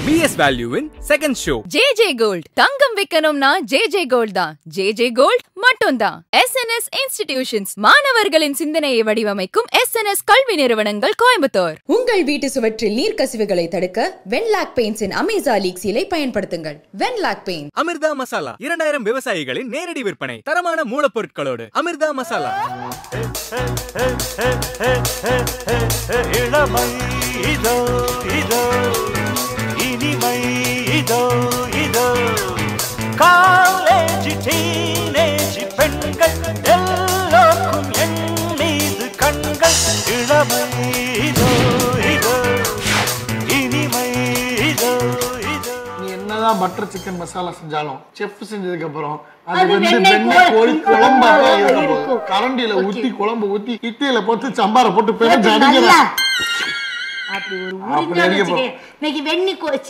PS வேல்யூவின் second show J J gold தங்கம் விற்கணும்னா ஜே ஜே கோல்ட் தான் ஜே ஜே கோல்ட் மட்டும்தான் எஸ்என்எஸ் இன்ஸ்டிடியூஷன்ஸ் மாணவர்களின் சிந்தனையை வடிவமைக்கும் எஸ்என்எஸ் கல்வி நிறுவனங்கள் கோயம்புத்தூர் உங்கள் வீட்டு சுவற்றில் நீர்க்கசிவுகளை தடுக்க வென்லாக் பெயிண்ட்ஸின் அமேசா லீக் சீலை பயன்படுத்துங்கள் வென்லாக் பெயிண்ட் அமிர்தா மசாலா இரண்டாயிரம் விவசாயிகளின் நேரடி விற்பனை தரமான மூலப்பொருட்களோடு அமிர்தா மசாலா இளமை இதோ இதோ இனிமை இதோ இதோ காலேஜ் டீனேஜ் பெண்கள் எல்லோருக்கும் என் மீது கண்கள் இளமை இதோ இதோ இனிமை இதோ இதோ நீ என்னதான் பட்டர் சிக்கன் மசாலா செஞ்சாலும் செஃப் செஞ்சதுக்கு அப்புறம் அது அது வந்து வெண்ணெய் வெண்ணெய் கோழி கோழி குழம்பாக குழம்பா இருக்கும் இருக்கும். கரண்டியில Okay. ஊத்தி குழம்பு ஊத்தி இட்லியில போட்டு சம்பாரை போட்டு பிணைஞ்சு நல்லா. அடிக்கிறேன் அப்படி ஒரு அப்படி உறிஞ்சான்னு அடிக்க போ- வச்சுக்க. இன்னைக்கு வெண்ணி கோச்சி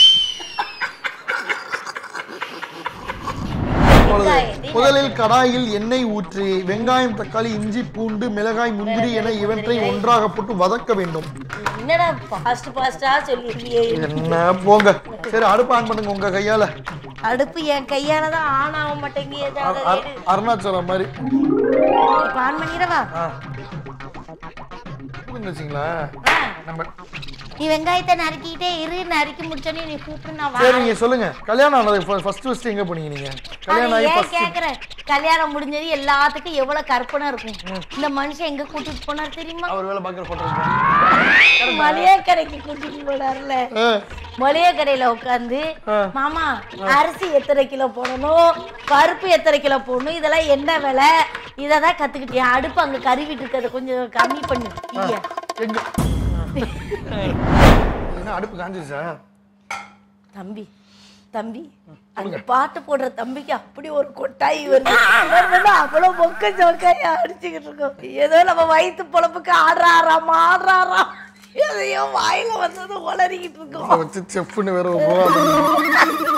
இப்பொழுது முதலில் கடாயில் எண்ணெய் ஊற்றி வெங்காயம் தக்காளி இஞ்சி பூண்டு மிளகாய் முந்திரி என இவற்றை ஒன்றாக போட்டு வதக்க வேண்டும் என்னடா ஃபாஸ்ட் ஃபாஸ்டா சொல்லிருக்கியே என்ன போங்க சரி அடுப்பு ஆன் பண்ணுங்க உங்க கையால அடுப்பு என் கையால தான் ஆன் ஆக மாட்டேங்குது அரு- அரு- அருணாச்சலம் மாதிரி இப்ப ஆன் பண்ணிடவா புரிஞ்சு வச்சுங்களா நம்ம நீ வெங்காயத்தை நறுக்கிட்டே இரு நறுக்கி முடிச்சோடனே நீ கூப்பிட்டு நான் சரி வரேன் நீங்க சொல்லுங்க கல்யாணம் ஆனது ஃபர்ஸ்ட் ஃபர்ஸ்ட் எங்க போனீங்க நீங்க கல்யாணம் அது ஆகி ஏன் ஃபர்ஸ்ட் கேக்குறேன் கல்யாணம் முடிஞ்சது எல்லாத்துக்கும் எவ்வளவு கற்பனை இருக்கும் இந்த மனுஷன் எங்க கூட்டிட்டு போனார் தெரியுமா அவர் வேலை பார்க்குற ஹோட்டல் மளிகை கடைக்கு கூட்டிட்டு போனார்ல மளிகை கடையில உட்காந்து மாமா அரிசி எத்தனை கிலோ போடணும் பருப்பு எத்தனை கிலோ போடணும் இதெல்லாம் என்ன விலை இதை தான் கத்துக்கிட்டேன் அடுப்பு அங்க கருவிட்டு இருக்கிறத கொஞ்சம் கம்மி பண்ணு ஐயா. எங்க என்ன அடுப்பு காஞ்சிருச்சா தம்பி தம்பி அந்த பாட்டு போடுற தம்பிக்கு அப்படி ஒரு கொட்டாய் வருது உணர்வுன்னா அவ்வளவு மொக்க ஜோக்காயா அடிச்சுக்கிட்டு இருக்கோம் ஏதோ நம்ம வயிற்று பொழப்புக்கு ஆடுறாராம் ஆடுறாராம் எதையோ வாயில வந்தது உளறிக்கிட்டு இருக்கோம் அதை வச்சு செஃப்னு வேற ஒரு ரூபா பண்ணி.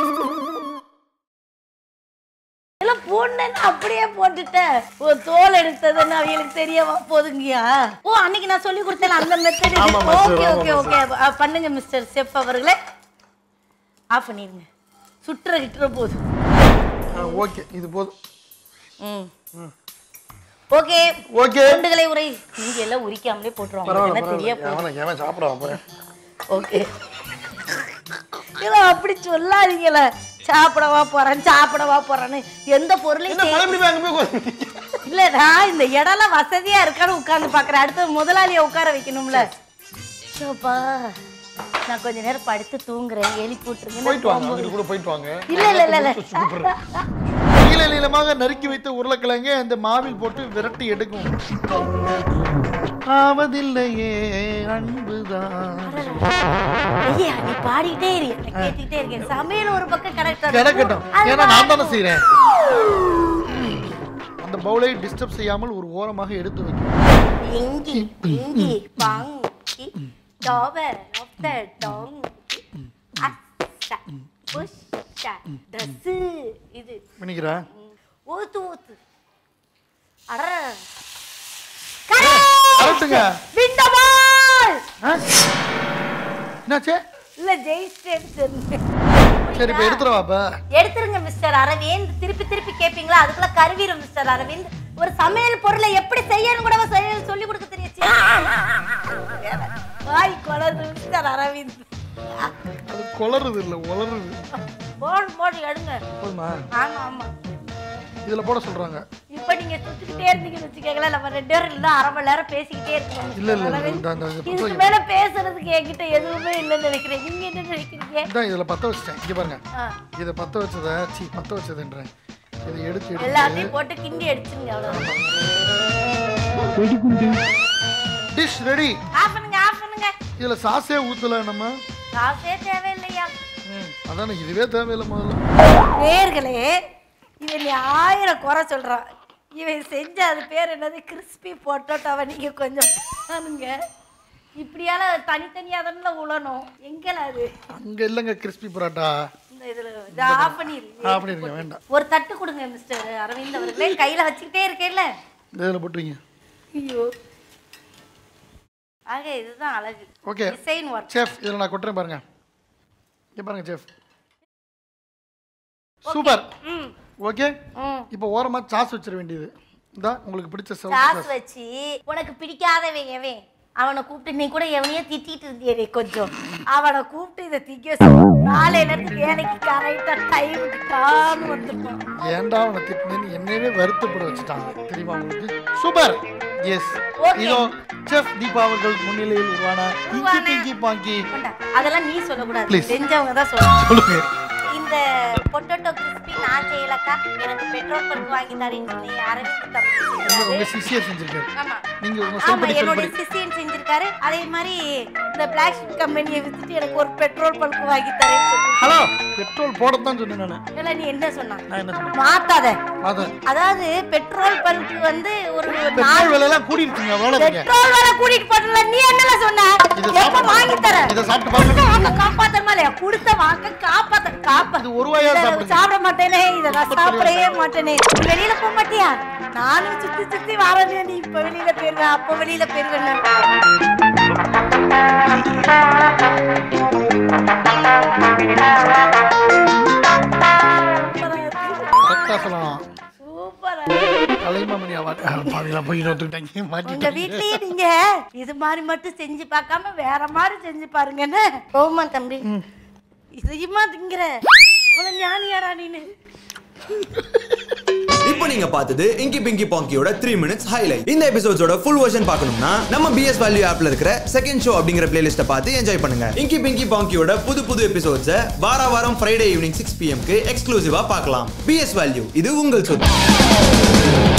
எல்லாம் பொண்ணுன்னு அப்படியே போட்டுட்டேன் ஓ தோல் எடுத்ததுன்னு அவங்களுக்கு தெரியவா போதுங்கயா ஓ அன்னைக்கு நான் சொல்லி கொடுத்தேன் அந்த மெத்தட் ஆமா, master, ஓகே ஆமா, ஓகே ஓகே பண்ணுங்க மிஸ்டர் செஃப் அவர்களே ஆஃப் பண்ணிருங்க சுற்றுற கிட்டுற போதும் ஆ, ஓகே இது போதும் ம் ஓகே ஓகே குண்டுகளை உரை நீங்க எல்லாம் உரிக்காமலே போட்டுருவாங்க பரவாயில்ல என்ன தெரிய பரவாயில்ல எவனை எவன் சாப்பிட போறேன் ஓகே இதெல்லாம் அப்படி சொல்லாதீங்களே சாப்பிடவா போறேன் சாப்பிடவா போறேன்னு எந்த பொருளையும் என்ன செய்- மறுபடியும் போய் அங்க போய் உட்காரு. இல்ல நான் இந்த இடம்லாம் வசதியா இருக்கான்னு உட்கார்ந்து பாக்குறேன் அடுத்து முதலாளிய உட்கார வைக்கணும்ல சோப்பா நான் கொஞ்ச நேரம் படுத்து தூங்குறேன் எழுப்பி விட்டுருங்க நான் போயிட்டு வாங்க போகும்போது. அங்கிட்டு கூட போயிட்டு வாங்க இல்ல இல்ல இல்ல இல்ல கூப்பிடுறேன் நீள நீளமாக நறுக்கி வைத்த உருளைக்கிழங்கு அந்த மாவில் போட்டு விரட்டி எடுக்கும் ஆவதில்லையே அன்புதான் ஐயா நீ பாடிக்கிட்டே இரு நான் கேட்டுக்கிட்டே இருக்கேன் சமையல் ஒரு பக்கம் கரெக்டா கிடக்கட்டும் ஏன்னா நான் தானே செய்றேன் அந்த பவுலை டிஸ்டர்ப் செய்யாமல் ஒரு ஓரமாக எடுத்து வைக்கும் இங்கி இங்கி பங்கி டோவர் ஆஃப் த டோங்கி அஸ்ஸா புஷ்ஷா தசு இது பண்ணிக்கிறா ஊத்து ஊத்து அட கரெக்டுங்க விண்டபால் என்னாச்சு இல்ல ஜெயிச்சிட்டேன்னு சொன்னேன். சரி இப்ப எடுத்துருவா அப்ப எடுத்துருங்க மிஸ்டர் அரவிந்த் திருப்பி திருப்பி கேப்பீங்களா அதுக்குள்ள கருவீரம் மிஸ்டர் அரவிந்த் ஒரு சமையல் பொருளை எப்படி செய்யணும் கூட செய்ய- சொல்லி கொடுக்க தெரியாச்சு வாய் கொலது மிஸ்டர் அரவிந்த் அது கொளறுது இல்ல உளறுது போடு போடு எடுங்க போதுமா ஆமா ஆமா இதுல போட சொல்றாங்க இப்ப நீங்க சுத்திக்கிட்டே இருந்தீங்கன்னு வச்சுக்கோங்களேன் நம்ம ரெண்டு பேரும் இல்ல அரை மணி நேரம் பேசிக்கிட்டே இருக்கோம் இல்ல, இல்ல, இல்ல, இந்த- இந்த- இந்த இதுக்கு பக்கம் மேல பேசுறதுக்கு என்கிட்ட எதுவுமே இல்லைன்னு நினைக்கிறேன் நீங்க என்ன நினைக்கிறீங்க இதான் இதுல பத்த வச்சிட்டேன் இங்க பாருங்க ஆ, இதை பத்த வச்சத சீ பத்த வச்சதுன்றேன் இதை எடுத்து எடுத்து எல்லாத்தையும் போட்டு கிண்டி அடிச்சுங்க அவ்வளவுதான் டிஷ் ரெடி ஆஃப் பண்ணுங்க ஆஃப் பண்ணுங்க இதுல சாஸே ஊத்தல நம்ம காசே தேவையில்லையா ம், அதானே இதுவே தேவையில்லை முதல்ல நேர்களே இவன் நீ ஆயிரம் குறை சொல்றான் இவன் செஞ்ச அது பேர் என்னது கிறிஸ்பி பொட்டோட்டோவை நீங்க கொஞ்சம் பாருங்க இப்படியால தனித்தனியா தானே உழணும் எங்கல அது அங்க இல்லைங்க கிறிஸ்பி பரோட்டா இந்த இதுல இதை ஆஃப் பண்ணிரு ஆஃப் பண்ணிருங்க வேண்டாம் ஒரு தட்டு கொடுங்க மிஸ்டர் அரவிந்த் அவர்களே கையில வச்சுக்கிட்டே இருக்கேன்ல இந்த இதில் போட்டுருங்க ஐயோ ஆக இதுதான் அழகு ஓகே டிசைன் ஒர்க் செஃப் இதில் நான் கொட்டுறேன் பாருங்க இங்க பாருங்க செஃப் சூப்பர் ம் ஓகே ம் இப்போ ஓரமா சாஸ் வச்சிட வேண்டியது இந்தா உங்களுக்கு பிடிச்ச சாஸ் சாஸ் வச்சு உனக்கு பிடிக்காதவன் எவன் அவனை கூப்பிட்டு நீ கூட எவனையோ திட்டிட்டு இருந்தியே கொஞ்சம் அவனை கூப்பிட்டு இதை திங்க சொல்லு. நாளையில இருந்து வேலைக்கு கரெக்டா டைமுக்கு தான் வந்துருக்கோம் ஏன்டா அவனை திட்டினேன்னு என்னையவே வருத்தப்பட வச்சுட்டாங்க தெரியுமா உங்களுக்கு சூப்பர் எஸ் Okay. இதோ செஃப் தீபா அவர்கள் முன்னிலையில் உருவான இங்கி உருவான- பிங்கி பாங்கி வேண்டாம். அதெல்லாம் நீ சொல்லக்கூடாது Please. செஞ்சவங்க தான் சொல்லணும் சொல்லுங்க இந்த பொட்டோட்டோ கிறிஸ்பி நான் செய்யலக்கா எனக்கு பெட்ரோல் பல்க் வாங்கி தரேன்னு சொல்லி அரவிந்த் தம்பி உங்க- செஞ்சாரு. உங்க சிசியர் செஞ்சிருக்காரு ஆமா நீங்க உங்க ஆமா சொல்படி என்னோட சொல்படி சிசியன் செஞ்சிருக்காரு அதே மாதிரி இந்த பிளாக் கம்பெனியை வித்துட்டு எனக்கு ஒரு பெட்ரோல் பல்க் வாங்கி தரேன்னு சொல்லி ஹலோ பெட்ரோல் போடத்தான் சொன்னேன் நான் இல்ல நீ என்ன சொன்ன நான் என்ன சொன்னேன் மாத்தாத அதான் அதாவது பெட்ரோல் பல்க் வந்து ஒரு பெட்ரோல் நாலு விலையெல்லாம் கூடிருச்சுங்க அவ்வளோதாங்க பெட்ரோல் விலை கூட்டிட்டு போட்டல நீ என்னல சொன்ன இதை எப்ப சாப்பிட்டு வாங்கி தர இதை சாப்பிட்டு பாருங்க வாங்க காப்பாத்தமா இல்லையா கொடுத்த வாக்க காப்பாத்த காப்பா இது ஒரு வாயா இதை சாப்பிடுங்க. சாப்பிட மாட்டேனே இத நான் சாப்பிடவே மாட்டேனே நீ வெளியில போக மாட்டியா நானும் சுத்தி சுத்தி வரனே நீ இப்ப வெளியில போயிருவ அப்ப வெளியில போயிருவேன் கரெக்டாக சொல்லலாம் சூப்பர் கலைமாமணி அவார்டு பாதிலாம் போய் ஒத்துக்கிட்டாங்க உங்க மாட்டிட்டாங்க வீட்லயே நீங்க இது மாதிரி மட்டும் செஞ்சு பார்க்காம வேற மாதிரி செஞ்சு பாருங்கன்னு போமா தம்பி இதையுமா திங்கிற அவ்வளவு ஞானியாரா நீனு இப்போ நீங்க பார்த்தது இங்கி பிங்கி பாங்கியோட த்ரீ மினிட்ஸ் ஹைலைட் இந்த எபிசோட்ஸோட ஃபுல் வெர்ஷன் பார்க்கணும்னா நம்ம பிஎஸ் வேல்யூ ஆப்ல இருக்கிற செகண்ட் ஷோ அப்படிங்கிற பிளேலிஸ்ட்டை பார்த்து என்ஜாய் பண்ணுங்க இங்கி பிங்கி பாங்கியோட புது புது எபிசோட்ஸை வார வாரம் ஃப்ரைடே ஈவினிங் சிக்ஸ் பிஎம்க்கு எக்ஸ்க்ளூசிவா பார்க்கலாம் பிஎஸ் வேல்யூ இது உங்கள் சொத்து